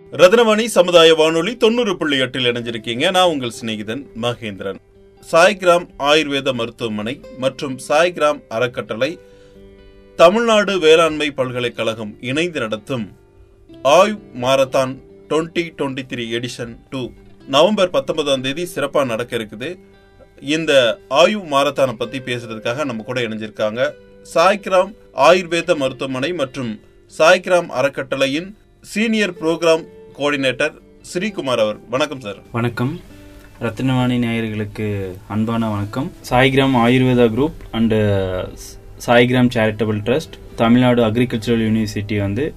ரத்னவாணி சமுதாய வானொலி தொண்ணூறு புள்ளி எட்டில் இணைஞ்சிருக்கீங்க நான் உங்கள் சிநேகிதன் மகேந்திரன் சாய்கிராம் ஆயுர்வேத மருத்துவமனை மற்றும் சாய்கிராம் அறக்கட்டளை தமிழ்நாடு வேளாண்மை பல்கலைக்கழகம் இணைந்து நடத்தும் ஆயுவ் marathon twenty twenty three edition two November பத்தொன்பதாம் தேதி சிறப்பாக நடக்க இருக்குது இந்த ஆயுவ் மாரத்தானை பற்றி பேசுறதுக்காக நம்ம கூட இணைஞ்சிருக்காங்க சாய்கிராம் ஆயுர்வேத மருத்துவமனை மற்றும் சாய்கிராம் அறக்கட்டளையின் சீனியர் ப்ரோக்ராம் கோஆர்டினேட்டர் ஸ்ரீகுமார் அவர் வணக்கம் சார் வணக்கம் ரத்னவாணி நேயர்களுக்கு அன்பான வணக்கம் Saigram Ayurveda group and Saigram charitable trust Tamil Nadu agricultural university வந்து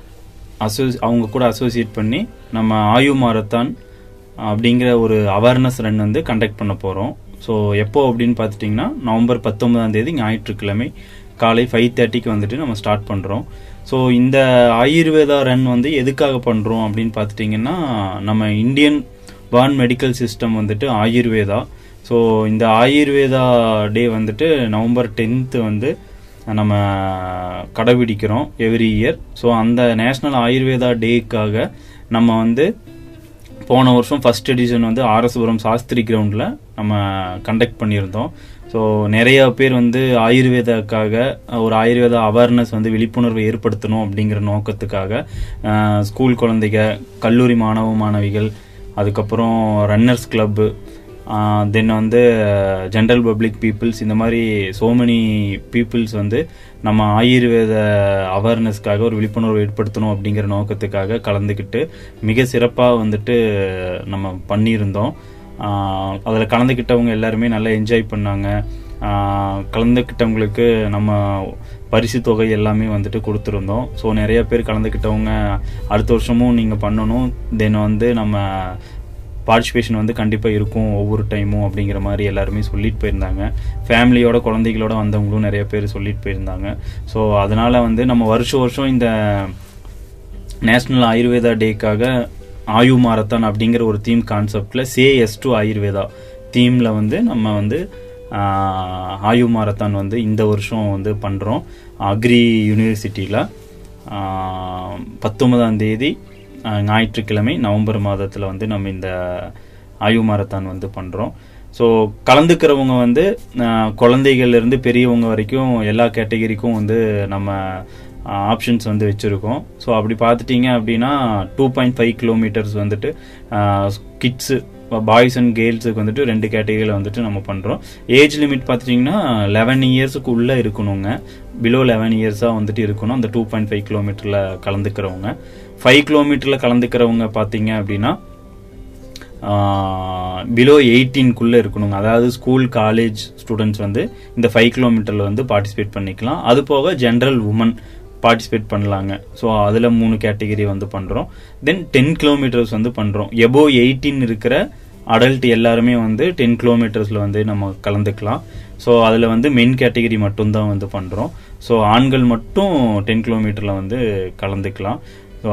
அசோ அவங்க கூட அசோசியேட் பண்ணி நம்ம ஆயு மாரத்தான் அப்படிங்கிற ஒரு அவேர்னஸ் ரன் வந்து கண்டக்ட் பண்ண போகிறோம் ஸோ எப்போ அப்படின்னு பார்த்துட்டிங்கன்னா நவம்பர் பத்தொன்பதாம் தேதி ஞாயிற்றுக்கிழமை காலை ஃபைவ் தேர்ட்டிக்கு வந்துட்டு நம்ம ஸ்டார்ட் பண்ணுறோம் ஸோ இந்த ஆயுர்வேதா ரன் வந்து எதுக்காக பண்ணுறோம் அப்படின்னு பார்த்துட்டிங்கன்னா நம்ம இந்தியன் பான் மெடிக்கல் சிஸ்டம் வந்துட்டு ஆயுர்வேதா ஸோ இந்த ஆயுர்வேதா டே வந்துட்டு நவம்பர் டென்த்து வந்து நம்ம கடைபிடிக்கிறோம் எவ்ரி இயர் ஸோ அந்த நேஷ்னல் ஆயுர்வேதா டேக்காக நம்ம வந்து போன வருஷம் ஃபர்ஸ்ட் எடிஷன் வந்து ஆர்எஸ்புரம் சாஸ்திரி கிரவுண்டில் நம்ம கண்டக்ட் பண்ணியிருந்தோம் ஸோ நிறைய பேர் வந்து ஆயுர்வேதாக்காக ஒரு ஆயுர்வேதா அவேர்னஸ் வந்து விழிப்புணர்வை ஏற்படுத்தணும் அப்படிங்கிற நோக்கத்துக்காக ஸ்கூல் குழந்தைங்க கல்லூரி மாணவ மாணவிகள் அதுக்கப்புறம் ரன்னர்ஸ் கிளப்பு தென் வந்து ஜென்ரல் பப்ளிக் பீப்புள்ஸ் இந்த மாதிரி சோ மெனி பீப்புள்ஸ் வந்து நம்ம ஆயுர்வேத அவேர்னஸ்க்காக ஒரு விழிப்புணர்வு ஏற்படுத்தணும் அப்படிங்கிற நோக்கத்துக்காக கலந்துக்கிட்டு மிக சிறப்பாக வந்துட்டு நம்ம பண்ணியிருந்தோம் அதில் கலந்துக்கிட்டவங்க எல்லாருமே நல்லா என்ஜாய் பண்ணாங்க கலந்துக்கிட்டவங்களுக்கு நம்ம பரிசு தொகை எல்லாமே வந்துட்டு கொடுத்துருந்தோம் ஸோ நிறைய பேர் கலந்துக்கிட்டவங்க அடுத்த வருஷமும் நீங்கள் பண்ணணும் தென் வந்து நம்ம பார்ட்டிசிபேஷன் வந்து கண்டிப்பாக இருக்கும் ஒவ்வொரு டைமும் அப்படிங்கிற மாதிரி எல்லாருமே சொல்லிட்டு போயிருந்தாங்க ஃபேமிலியோட குழந்தைகளோட வந்தவங்களும் நிறைய பேர் சொல்லிட்டு போயிருந்தாங்க ஸோ அதனால் வந்து நம்ம வருஷம் வருஷம் இந்த நேஷ்னல் ஆயுர்வேதா டேக்காக ஆயு மாரத்தான் அப்படிங்கிற ஒரு தீம் கான்செப்டில் சே எஸ் டு ஆயுர்வேதா தீமில் வந்து நம்ம வந்து ஆயு மாரத்தான் வந்து இந்த வருஷம் வந்து பண்ணுறோம் அக்ரி யூனிவர்சிட்டியில் பத்தொன்பதாம் தேதி ஞாயிற்றுக்கிழமை நவம்பர் மாதத்தில் வந்து நம்ம இந்த ஆயு மாரத்தான் வந்து பண்ணுறோம் ஸோ கலந்துக்கிறவங்க வந்து குழந்தைகள்லேருந்து பெரியவங்க வரைக்கும் எல்லா கேட்டகரிக்கும் வந்து நம்ம ஆப்ஷன்ஸ் வந்து வச்சுருக்கோம் ஸோ அப்படி பார்த்துட்டிங்க அப்படின்னா டூ பாயிண்ட் ஃபைவ் கிலோமீட்டர்ஸ் வந்துட்டு கிட்ஸு பாய்ஸ் அண்ட் கேர்ள்ஸுக்கு வந்துட்டு ரெண்டு கேட்டகரியில் வந்துட்டு நம்ம பண்ணுறோம் ஏஜ் லிமிட் பார்த்துட்டிங்கன்னா லெவன் இயர்ஸுக்கு உள்ளே இருக்கணுங்க பிலோ லெவன் இயர்ஸாக வந்துட்டு இருக்கணும் அந்த டூ பாயிண்ட் ஃபைவ் கிலோமீட்டரில் கலந்துக்கிறவங்க ஃபைவ் கிலோமீட்டரில் கலந்துக்கிறவங்க பார்த்தீங்க அப்படின்னா பிலோ எயிட்டீன்குள்ளே இருக்கணுங்க அதாவது ஸ்கூல் காலேஜ் ஸ்டூடெண்ட்ஸ் வந்து இந்த ஃபைவ் கிலோமீட்டரில் வந்து பார்ட்டிசிபேட் பண்ணிக்கலாம் அது போக ஜென்ரல் உமன் பார்ட்டிசிபேட் பண்ணலாங்க ஸோ அதில் மூணு கேட்டகரி வந்து பண்ணுறோம் தென் டென் கிலோமீட்டர்ஸ் வந்து பண்ணுறோம் எபோ எயிட்டீன் இருக்கிற அடல்ட் எல்லாருமே வந்து டென் கிலோமீட்டர்ஸில் வந்து நம்ம கலந்துக்கலாம் ஸோ அதில் வந்து மென் கேட்டகரி மட்டும்தான் வந்து பண்ணுறோம் ஸோ ஆண்கள் மட்டும் டென் கிலோமீட்டரில் வந்து கலந்துக்கலாம் ஸோ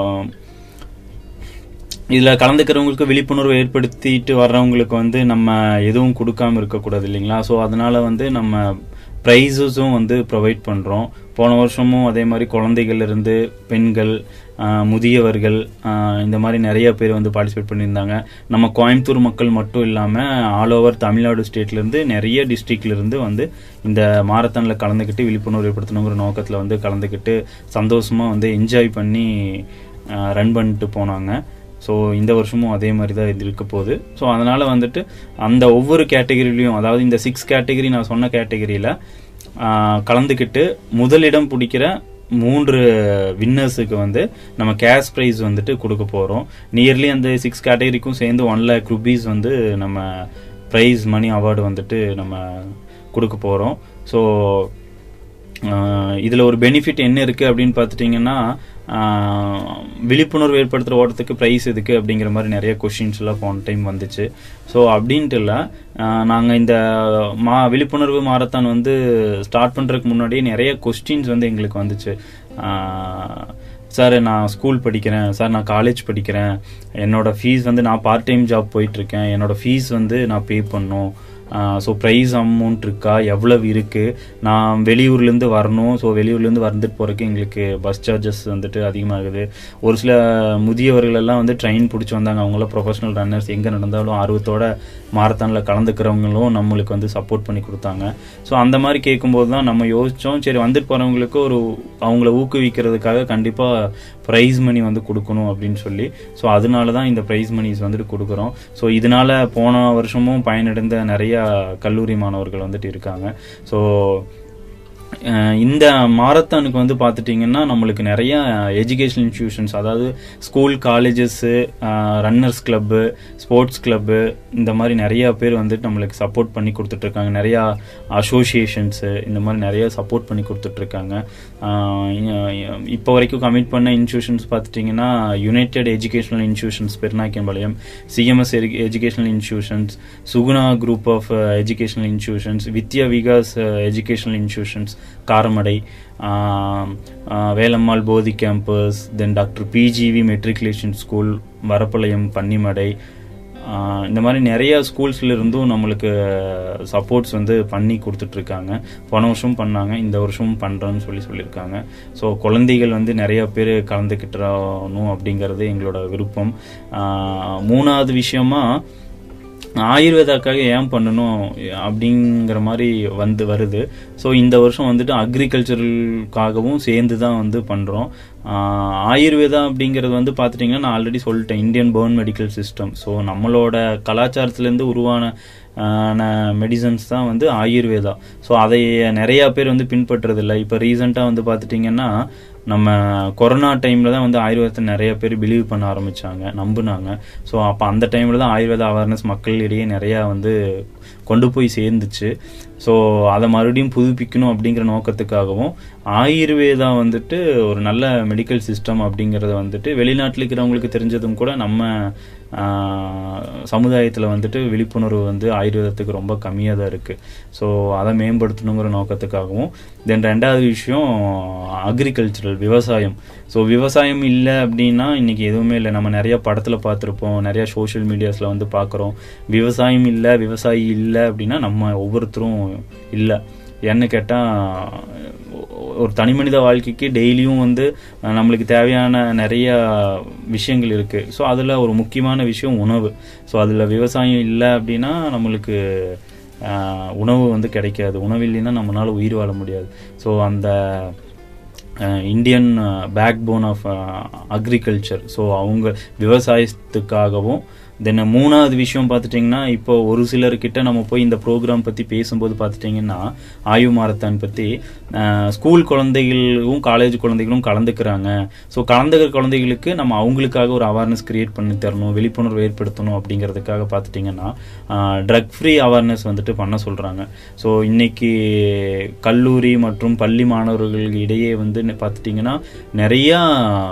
இதில் கலந்துக்கிறவங்களுக்கு விழிப்புணர்வு ஏற்படுத்திட்டு வர்றவங்களுக்கு வந்து நம்ம எதுவும் கொடுக்காம இருக்கக்கூடாது இல்லைங்களா ஸோ அதனால வந்து நம்ம ப்ரைஸஸும் வந்து ப்ரொவைட் பண்ணுறோம் போன வருஷமும் அதே மாதிரி குழந்தைகள்லேருந்து பெண்கள் முதியவர்கள் இந்த மாதிரி நிறைய பேர் வந்து பார்ட்டிசிபேட் பண்ணியிருந்தாங்க நம்ம கோயம்புத்தூர் மக்கள் மட்டும் இல்லாமல் ஆல் ஓவர் தமிழ்நாடு ஸ்டேட்லேருந்து நிறைய டிஸ்ட்ரிக்ட்லேருந்து வந்து இந்த மாரத்தானில் கலந்துக்கிட்டு விழிப்புணர்வு ஏற்படுத்தணுங்கிற நோக்கத்தில் வந்து கலந்துக்கிட்டு சந்தோஷமாக வந்து என்ஜாய் பண்ணி ரன் பண்ணிட்டு போனாங்க ஸோ இந்த வருஷமும் அதே மாதிரி தான் இருக்க போகுது ஸோ அதனால் வந்துட்டு அந்த ஒவ்வொரு கேட்டகரிலையும் அதாவது இந்த சிக்ஸ் கேட்டகரி நான் சொன்ன கேட்டகரியில் கலந்துக்கிட்டு முதலிடம் பிடிக்கிற மூன்று வின்னர்ஸுக்கு வந்து நம்ம கேஷ் ப்ரைஸ் வந்துட்டு கொடுக்க போகிறோம் நியர்லி அந்த சிக்ஸ் கேட்டகரிக்கும் சேர்ந்து ஒன் லேக் ருபீஸ் வந்து நம்ம ப்ரைஸ் மணி அவார்டு வந்துட்டு நம்ம கொடுக்க போகிறோம் ஸோ இதில் ஒரு பெனிஃபிட் என்ன இருக்குது அப்படின்னு பார்த்துட்டிங்கன்னா விழிப்புணர்வு ஏற்படுத்துகிற ஓட்டத்துக்கு ப்ரைஸ் எதுக்கு அப்படிங்கிற மாதிரி நிறைய கொஷின்ஸ்லாம் போன டைம் வந்துச்சு ஸோ அப்படின்ட்டு இல்லை நாங்கள் இந்த மா விழிப்புணர்வு மாரத்தான் வந்து ஸ்டார்ட் பண்ணுறதுக்கு முன்னாடியே நிறைய கொஸ்டின்ஸ் வந்து எங்களுக்கு வந்துச்சு சார் நான் ஸ்கூல் படிக்கிறேன் சார் நான் காலேஜ் படிக்கிறேன் என்னோட ஃபீஸ் வந்து நான் பார்ட் டைம் ஜாப் போயிட்டுருக்கேன் என்னோட ஃபீஸ் வந்து நான் பே பண்ணும் ஸோ ப்ரைஸ் அமௌண்ட் இருக்கா எவ்வளவு இருக்கு நான் வெளியூர்லேருந்து வரணும் ஸோ வெளியூர்லேருந்து வந்துட்டு போகிறதுக்கு எங்களுக்கு பஸ் சார்ஜஸ் வந்துட்டு அதிகமாகுது ஒரு சில முதியவர்கள் எல்லாம் வந்து ட்ரெயின் பிடிச்சி வந்தாங்க அவங்களாம் ப்ரொஃபஷனல் ரன்னர்ஸ் எங்கே நடந்தாலும் ஆர்வத்தோட மாரத்தானில் கலந்துக்கிறவங்களும் நம்மளுக்கு வந்து சப்போர்ட் பண்ணி கொடுத்தாங்க ஸோ அந்த மாதிரி கேட்கும்போது தான் நம்ம யோசித்தோம் சரி வந்துட்டு போகிறவங்களுக்கு ஒரு அவங்கள ஊக்குவிக்கிறதுக்காக கண்டிப்பாக ப்ரைஸ் மணி வந்து கொடுக்கணும் அப்படின்னு சொல்லி ஸோ அதனால தான் இந்த ப்ரைஸ் மணிஸ் வந்துட்டு கொடுக்குறோம் ஸோ இதனால போன வருஷமும் பயனடைந்த நிறைய கல்லூரி மாணவர்கள் வந்துட்டு இருக்காங்க ஸோ அஹ் இந்த மாரத்தானுக்கு வந்து பார்த்துட்டிங்கன்னா நம்மளுக்கு நிறைய எஜுகேஷன் இன்ஸ்டிடியூஷன்ஸ் அதாவது school colleges runners club sports club இந்த மாதிரி நிறைய பேர் வந்துட்டு நம்மளுக்கு சப்போர்ட் பண்ணி கொடுத்துட்ருக்காங்க நிறையா அசோசியேஷன்ஸு இந்த மாதிரி நிறைய சப்போர்ட் பண்ணி கொடுத்துட்ருக்காங்க இப்போ வரைக்கும் கமிட் பண்ண இன்ஸ்டியூஷன்ஸ் பார்த்துட்டிங்கன்னா United educational institutions Periyanaickenpalayam CMS educational institutions Suguna group of educational institutions Vidya Vikas educational institutions Karamadai ah, ah, Velammal Bodhi campus then doctor PGV matriculation school Varapalayam Pannimadai ah, இந்த மாதிரி நிறைய ஸ்கூல்ஸ்ல இருந்தும் நம்மளுக்கு சப்போர்ட்ஸ் வந்து பண்ணி கொடுத்துட்டு இருக்காங்க போன வருஷம் பண்ணாங்க இந்த வருஷமும் பண்றோம்னு சொல்லி சொல்லியிருக்காங்க ஸோ குழந்தைகள் வந்து நிறைய பேர் கலந்துக்கிட்டணும் அப்படிங்கிறது எங்களோட விருப்பம் ஆஹ், மூணாவது விஷயமா ஆயுர்வேதாக்காக ஏன் பண்ணணும் அப்படிங்கிற மாதிரி வந்து வருது ஸோ இந்த வருஷம் வந்துட்டு அக்ரிகல்ச்சரலுக்காகவும் சேர்ந்து தான் வந்து பண்ணுறோம் ஆயுர்வேதா அப்படிங்கிறது வந்து பார்த்துட்டிங்கன்னா நான் ஆல்ரெடி சொல்லிட்டேன் Indian born medical system so நம்மளோட கலாச்சாரத்துலேருந்து உருவான மெடிசன்ஸ் தான் வந்து ஆயுர்வேதா ஸோ அதை நிறையா பேர் வந்து பின்பற்றுறதில்ல இப்போ ரீசெண்டாக வந்து பார்த்துட்டிங்கன்னா நம்ம கொரோனா டைமில் தான் வந்து ஆயுர்வேதத்தை நிறைய பேர் பிலீவ் பண்ண ஆரம்பிச்சாங்க நம்புனாங்க ஸோ அப்போ அந்த டைமில் தான் ஆயுர்வேத அவேர்னஸ் மக்களிடையே நிறையா வந்து கொண்டு போய் சேர்ந்துச்சு ஸோ அதை மறுபடியும் புதுப்பிக்கணும் அப்படிங்கிற நோக்கத்துக்காகவும் ஆயுர்வேதா வந்துட்டு ஒரு நல்ல மெடிக்கல் சிஸ்டம் அப்படிங்கிறத வந்துட்டு வெளிநாட்டில் இருக்கிறவங்களுக்கு தெரிஞ்சதும் கூட நம்ம சமுதாயத்தில் வந்துட்டு விழிப்புணர்வு வந்து ஆயுர்வேதத்துக்கு ரொம்ப கம்மியாக தான் இருக்குது ஸோ அதை மேம்படுத்தணுங்கிற நோக்கத்துக்காகவும் தென் ரெண்டாவது விஷயம் அக்ரிகல்ச்சரல் விவசாயம் ஸோ விவசாயம் இல்லை அப்படின்னா இன்னைக்கு எதுவுமே இல்லை நம்ம நிறைய படத்தில் பார்த்துருப்போம் நிறைய சோஷியல் மீடியாஸில் வந்து பார்க்குறோம் விவசாயம் இல்லை விவசாயி இல்லை அப்படின்னா நம்ம ஒவ்வொருத்தரும் இல்லை என்ன கேட்டால் ஒரு தனி மனித வாழ்க்கைக்கு டெய்லியும் வந்து அஹ், நம்மளுக்கு தேவையான நிறைய விஷயங்கள் இருக்குது ஸோ அதில் ஒரு முக்கியமான விஷயம் உணவு ஸோ அதில் விவசாயம் இல்லை அப்படின்னா நம்மளுக்கு அஹ், உணவு வந்து கிடைக்காது உணவு இல்லைன்னா நம்மளால உயிர் வாழ முடியாது ஸோ அந்த Indian backbone of agriculture so அவங்க விவசாயத்துக்காகவும் தென் மூணாவது விஷயம் பார்த்துட்டிங்கன்னா இப்போ ஒரு சிலர்கிட்ட நம்ம போய் இந்த ப்ரோக்ராம் பற்றி பேசும்போது பார்த்துட்டிங்கன்னா ஆயு மாரத்தான் பற்றி ஸ்கூல் குழந்தைகளும் காலேஜ் குழந்தைகளும் கலந்துக்கிறாங்க ஸோ கலந்துக்கிற குழந்தைகளுக்கு நம்ம அவங்களுக்காக ஒரு அவேர்னஸ் கிரியேட் பண்ணி தரணும் விழிப்புணர்வு ஏற்படுத்தணும் அப்படிங்கிறதுக்காக பார்த்துட்டிங்கன்னா ட்ரக் ஃப்ரீ அவேர்னஸ் வந்துட்டு பண்ண சொல்கிறாங்க ஸோ இன்னைக்கு கல்லூரி மற்றும் பள்ளி மாணவர்கள் இடையே வந்து பார்த்துட்டிங்கன்னா நிறையா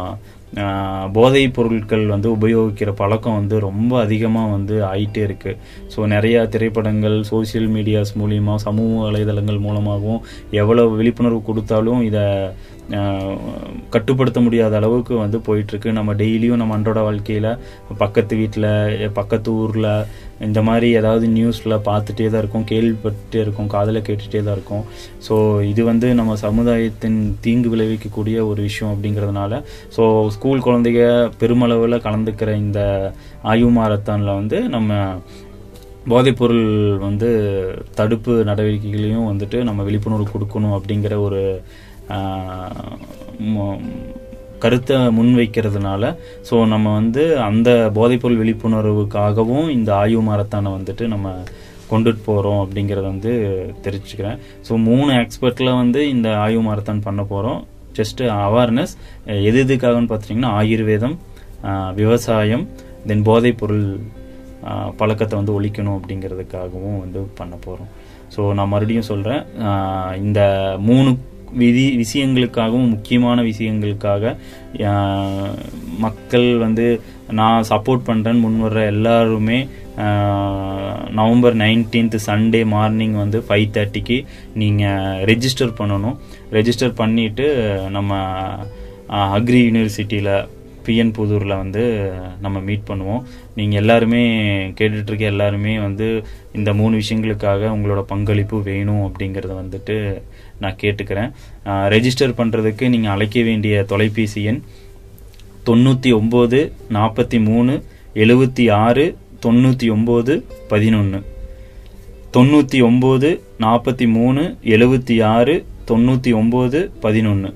ஆஹ் போதைப் பொருட்கள் வந்து உபயோகிக்கிற பழக்கம் வந்து ரொம்ப அதிகமாக வந்து ஆயிட்டே இருக்கு ஸோ நிறைய திரைப்படங்கள் சோஷியல் மீடியாஸ் மூலியமா சமூக வலைதளங்கள் மூலமாகவும் எவ்வளவு விழிப்புணர்வு கொடுத்தாலும் இதை கட்டுப்படுத்த முடியாத அளவுக்கு வந்து போயிட்டு இருக்கு நம்ம டெய்லியும் நம்ம அன்றாட வாழ்க்கையில பக்கத்து வீட்டில் பக்கத்து ஊர்ல இந்த மாதிரி ஏதாவது நியூஸ்ல பார்த்துட்டே தான் இருக்கோம் கேள்விப்பட்டுட்டே இருக்கோம் காதில் கேட்டுட்டே தான் இருக்கோம் ஸோ இது வந்து நம்ம சமுதாயத்தின் தீங்கு விளைவிக்கக்கூடிய ஒரு விஷயம் அப்படிங்கிறதுனால ஸோ ஸ்கூல் குழந்தைங்க பெருமளவில் கலந்துக்கிற இந்த ஆயு மாரத்தானில் வந்து நம்ம போதைப்பொருள் வந்து தடுப்பு நடவடிக்கைகளையும் வந்துட்டு நம்ம விழிப்புணர்வு கொடுக்கணும் அப்படிங்கிற ஒரு ஆஹ், ம- கருத்தை முன்வைக்கிறதுனால ஸோ நம்ம வந்து அந்த போதைப்பொருள் விழிப்புணர்வுக்காகவும் இந்த ஆய்வு மாரத்தானை வந்துட்டு நம்ம கொண்டுட்டு போகிறோம் அப்படிங்கிறத வந்து தெரிஞ்சுக்கிறேன் ஸோ மூணு எக்ஸ்பர்ட்டில் வந்து இந்த ஆய்வு மாரத்தான் பண்ண போகிறோம் ஜஸ்ட் அவேர்னஸ் எது எதுக்காகன்னு பார்த்துட்டிங்கன்னா ஆயுர்வேதம் ஆஹ், விவசாயம் தென் போதைப்பொருள் ஆஹ், பழக்கத்தை வந்து ஒழிக்கணும் அப்படிங்கிறதுக்காகவும் வந்து பண்ண போகிறோம் ஸோ நான் மறுபடியும் சொல்கிறேன் இந்த மூணு விதி விஷயங்களுக்காகவும் முக்கியமான விஷயங்களுக்காக ஆஹ், மக்கள் வந்து நான் சப்போர்ட் பண்ணுறேன்னு முன்வர்ற எல்லாருமே ah, November nineteenth Sunday morning வந்து ஃபைவ் தேர்ட்டிக்கு நீங்கள் ரெஜிஸ்டர் பண்ணணும் ரெஜிஸ்டர் பண்ணிவிட்டு நம்ம அக்ரி யூனிவர்சிட்டியில் பிஎன் புதூரில் வந்து நம்ம மீட் பண்ணுவோம் நீங்கள் எல்லாருமே கேட்டுட்டு இருக்க எல்லாருமே வந்து இந்த மூணு விஷயங்களுக்காக உங்களோட பங்களிப்பு வேணும் அப்படிங்கிறத வந்துட்டு நான் கேட்டுக்கிறேன் ரெஜிஸ்டர் பண்ணுறதுக்கு நீங்கள் அழைக்க வேண்டிய தொலைபேசி எண் தொண்ணூற்றி ஒம்பது நாற்பத்தி மூணு எழுபத்தி ஆறு தொண்ணூற்றி ஒம்பது பதினொன்று தொண்ணூற்றி ஒம்பது நாற்பத்தி மூணு எழுபத்தி ஆறு தொண்ணூற்றி ஒம்பது பதினொன்று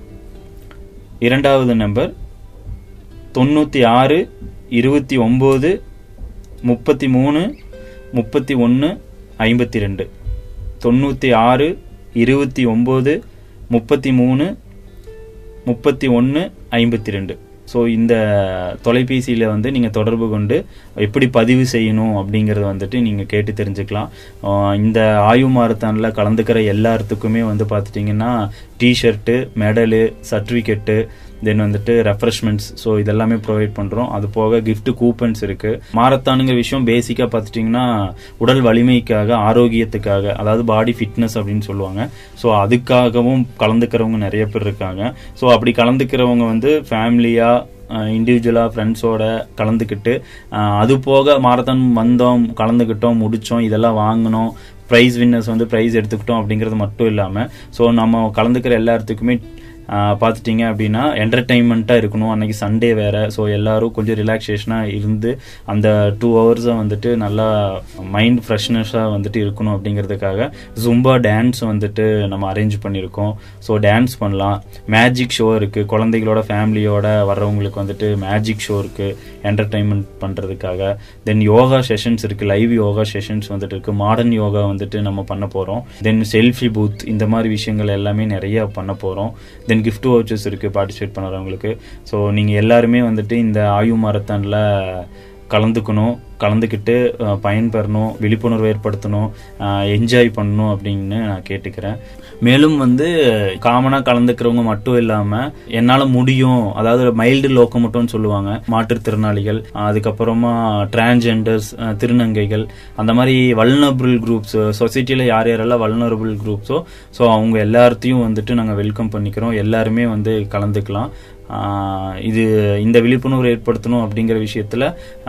இரண்டாவது நம்பர் தொண்ணூற்றி ஆறு இருபத்தி ஒம்பது முப்பத்தி மூணு முப்பத்தி ஒன்று ஐம்பத்தி ரெண்டு தொண்ணூற்றி ஆறு இருபத்தி ஒம்பது முப்பத்தி மூணு முப்பத்தி ஒன்று ஐம்பத்தி ரெண்டு ஸோ இந்த தொலைபேசியில் வந்து நீங்கள் தொடர்பு கொண்டு எப்படி பதிவு செய்யணும் அப்படிங்கிறத வந்துட்டு நீங்கள் கேட்டு தெரிஞ்சுக்கலாம் ஆஹ் இந்த ஆய்வு மாரத்தானில் கலந்துக்கிற எல்லாத்துக்குமே வந்து பார்த்துட்டிங்கன்னா டிஷர்ட்டு மெடலு சர்டிஃபிகெட்டு தென் வந்துட்டு ரெஃப்ரெஷ்மெண்ட்ஸ் ஸோ இதெல்லாமே ப்ரொவைட் பண்ணுறோம் அது போக gift கூப்பன்ஸ் இருக்குது மாரத்தானுங்கிற விஷயம் பேசிக்காக பார்த்துட்டிங்கன்னா உடல் வலிமைக்காக ஆரோக்கியத்துக்காக அதாவது பாடி ஃபிட்னஸ் அப்படின்னு சொல்லுவாங்க ஸோ அதுக்காகவும் கலந்துக்கிறவங்க நிறைய பேர் இருக்காங்க ஸோ அப்படி கலந்துக்கிறவங்க வந்து ஃபேமிலியாக இண்டிவிஜுவலாக ஃப்ரெண்ட்ஸோட கலந்துக்கிட்டு அஹ், அது போக மாரத்தான் வந்தோம் கலந்துக்கிட்டோம் முடித்தோம் இதெல்லாம் வாங்கினோம் ப்ரைஸ் வின்னர்ஸ் வந்து ப்ரைஸ் எடுத்துக்கிட்டோம் அப்படிங்கிறது மட்டும் இல்லாமல் ஸோ நம்ம கலந்துக்கிற எல்லாத்துக்குமே ஆஹ் பார்த்துட்டிங்க அப்படின்னா என்டர்டெயின்மெண்ட்டாக இருக்கணும் அன்னைக்கு சண்டே வேற ஸோ எல்லாரும் கொஞ்சம் ரிலாக்ஸேஷனாக இருந்து அந்த டூ ஹவர்ஸை வந்துட்டு நல்லா மைண்ட் ஃப்ரெஷ்னஸாக வந்துட்டு இருக்கணும் அப்படிங்கிறதுக்காக ஜும்பா டான்ஸ் வந்துட்டு நம்ம அரேஞ்ச் பண்ணியிருக்கோம் ஸோ டான்ஸ் பண்ணலாம் மேஜிக் ஷோ இருக்குது குழந்தைகளோட ஃபேமிலியோட வர்றவங்களுக்கு வந்துட்டு மேஜிக் ஷோ இருக்குது என்டர்டெயின்மெண்ட் பண்ணுறதுக்காக தென் யோகா செஷன்ஸ் இருக்குது லைவ் யோகா செஷன்ஸ் வந்துட்டு இருக்குது மாடர்ன் யோகா வந்துட்டு நம்ம பண்ண போகிறோம் தென் செல்ஃபி பூத் இந்த மாதிரி விஷயங்கள் எல்லாமே நிறைய பண்ண போகிறோம் தென் gift vouchers இருக்குது பார்ட்டிசிபேட் பண்ணுறவங்களுக்கு ஸோ நீங்கள் எல்லாருமே வந்துட்டு இந்த ஆயு மாரத்தானில் கலந்துக்கணும் கலந்துக்கிட்டு அஹ், பயன்பெறணும் விழிப்புணர்வு ஏற்படுத்தணும் என்ஜாய் பண்ணணும் அப்படின்னு நான் கேட்டுக்கிறேன் மேலும் வந்து காமனாக கலந்துக்கிறவங்க மட்டும் இல்லாமல் என்னால் முடியும் அதாவது மைல்டு லோக்கமட்டோன்னு சொல்லுவாங்க மாற்றுத்திறனாளிகள் அஹ், அதுக்கப்புறமா டிரான்ஜெண்டர்ஸ் திருநங்கைகள் அந்த மாதிரி வல்னரபிள் குரூப்ஸ் சொசைட்டியில் யார் யாரெல்லாம் வல்னரபிள் குரூப்ஸோ ஸோ அவங்க எல்லாத்தையும் வந்துட்டு நாங்கள் வெல்கம் பண்ணிக்கிறோம் எல்லாருமே வந்து கலந்துக்கலாம் ஆஹ் இது இந்த விழிப்புணர்வு ஏற்படுத்தணும் அப்படிங்கிற விஷயத்தில்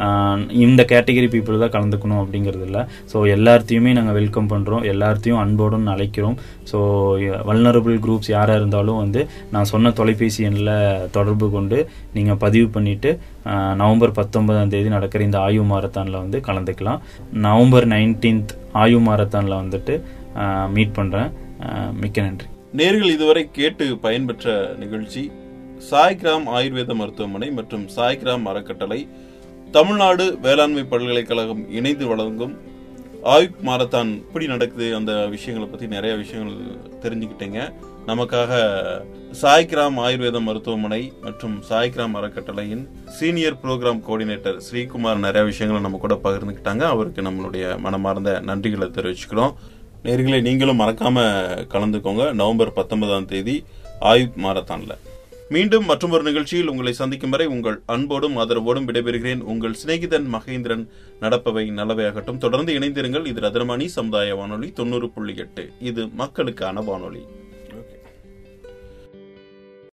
இந்த கேட்டகரி பீப்புள் தான் கலந்துக்கணும் அப்படிங்கிறது இல்லை ஸோ எல்லாத்தையுமே நாங்கள் வெல்கம் பண்ணுறோம் எல்லாத்தையும் அன்போடும் அழைக்கிறோம் ஸோ வல்னரபிள் குரூப்ஸ் யாராக இருந்தாலும் வந்து நான் சொன்ன தொலைபேசி எண்ணில் தொடர்பு கொண்டு நீங்கள் பதிவு பண்ணிவிட்டு நவம்பர் பத்தொன்பதாம் தேதி நடக்கிற இந்த ஆயு மாரத்தானில் வந்து கலந்துக்கலாம் நவம்பர் நைன்டீன்த் ஆயு மாரத்தானில் வந்துட்டு மீட் பண்ணுறேன் மிக்க நன்றி நேர்கள் இதுவரை கேட்டு பயன்பெற்ற நிகழ்ச்சி சாய்கிராம் ஆயுர்வேத மருத்துவமனை மற்றும் சாய்கிராம் அறக்கட்டளை தமிழ்நாடு வேளாண்மை பல்கலைக்கழகம் இணைந்து வழங்கும் ஆயுக் மாரத்தான் எப்படி நடக்குது அந்த விஷயங்களை பத்தி நிறைய விஷயங்கள் தெரிஞ்சுக்கிட்டீங்க நமக்காக சாய்கிராம் ஆயுர்வேத மருத்துவமனை மற்றும் சாய்கிராம் அறக்கட்டளையின் சீனியர் ப்ரோக்ராம் கோஆர்டினேட்டர் ஸ்ரீகுமார் நிறைய விஷயங்களை நம்ம கூட பகிர்ந்துக்கிட்டாங்க அவருக்கு நம்மளுடைய மனமார்ந்த நன்றிகளை தெரிவிச்சுக்கிறோம் நேர்களை நீங்களும் மறக்காம கலந்துக்கோங்க நவம்பர் பத்தொன்பதாம் தேதி ஆயுத் மாரத்தான்ல மீண்டும் மற்றொரு நிகழ்ச்சியில் உங்களை சந்திக்கும் வரை உங்கள் அன்போடும் ஆதரவோடும் விடைபெறுகிறேன் உங்கள் சிநேகிதன் மகேந்திரன் நடப்பவை நல்லவையாகட்டும் தொடர்ந்து இணைந்திருங்கள் இது ரத்னமணி சமுதாய வானொலி தொண்ணூறு புள்ளி எட்டு இது மக்களுக்கான வானொலி